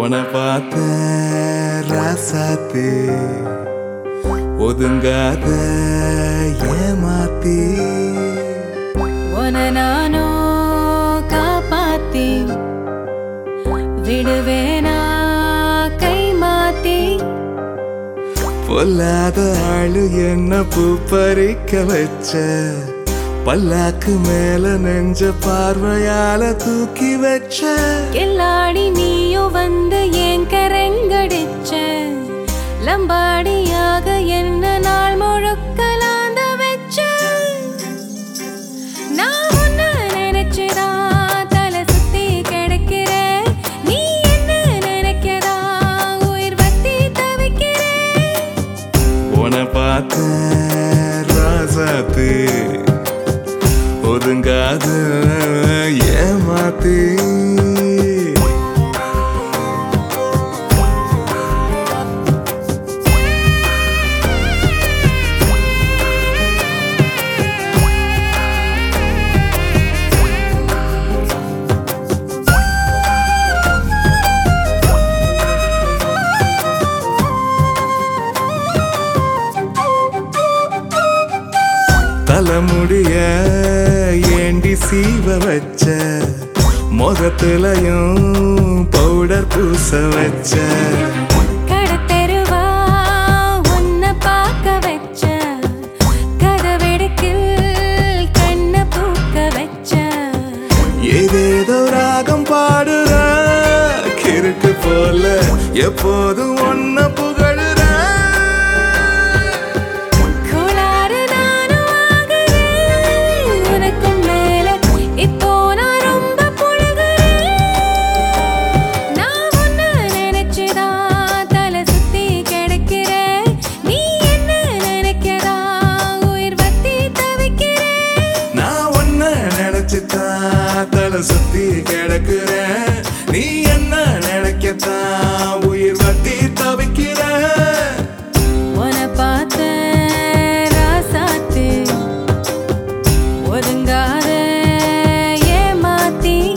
உன பார்த்த ராசாத்து ஒதுங்காத ஏமாத்தி உன நானோ காப்பாத்தி விடுவேனா கை மாத்தி பொல்லாத ஆளு என்ன பூ பறிக்க வச்ச பல்லாக்கு மேல நெஞ்ச பார்வையால தூக்கி வச்ச எல்லாடி நீயும் வந்து என் கரங்கடிச்ச லம்பாடியாக என்ன நாள் முழுக்கலாந்த வச்ச நான் உன்னை நினைச்சுதான் தலை சுத்தி கிடக்கிறேன் நீ என்ன நினைக்கிறா உயிர் வத்தி தவிக்கிறேன் உன பார்த்த ராசாத்து ஒதுங்காத ஏமாத்தி தலைமுடிய ஏண்டி சீவ வச்ச முகத்துலயும் பவுடர் பூச வச்ச கடத்தெருவா உன்னை பார்க்க வச்ச கதவெடுக்கில் கண்ணை பூக்க வச்ச ஏதேதோ ராகம் பாடுற கிறுக்கு போல எப்போதும் ஒன்ன புகழுற கோளாறு நானும் ஆகுறேன். உனக்கும் மேல இப்போ நான் ரொம்ப புழுகுறேன். நான் உன்னை நினைச்சுதான் தலை சுத்தி கிடக்கிறேன். நீ என்ன நினைக்கிறா? உயிர் வத்தி தவிக்கிறேன். நான் ஒன்ன நினைச்சுதான் தலை சுத்தி கிடக்குறேன் நீ என்ன நினைக்கத்தான் உயிர் வட்டி தவிக்கிற உன்னை பார்த்த ராசாத்து, ஒதுங்காத ஏமாத்தி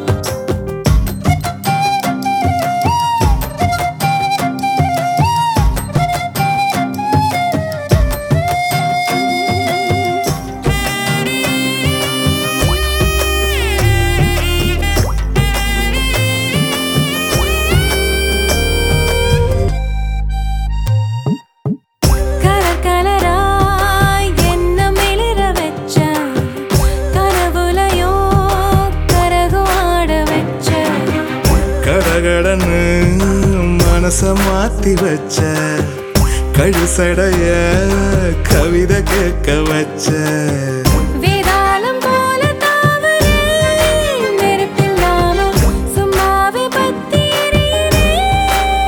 கலர் கலராய் என்ன மிளிர வச்ச கனவுலையோ கரகம் ஆட வச்ச கடகடன்னு மனச மாத்தி வச்ச கழுசடைய கவிதை கேட்க வச்ச வேதாளம் போல தாவரேன் நெருப்பில்லாம சும்மாவே பத்தி எரியுறேன்.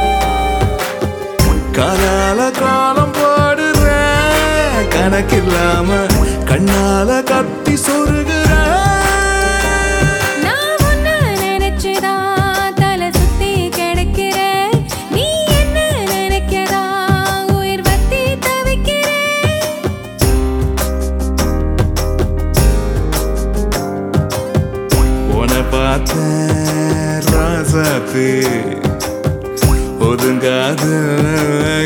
காலால காலம் போடுற கணக்கில்லாம கண்ணால கத்தி சொருகிற நான் உன்னை நினைச்சுதான் தலை சுத்தி கிடக்கிறேன். நீ என்ன நினைக்கிறா? உயிர் வத்தி தவிக்கிறேன். உன பார்த்த ராசாத்து ஒதுங்காத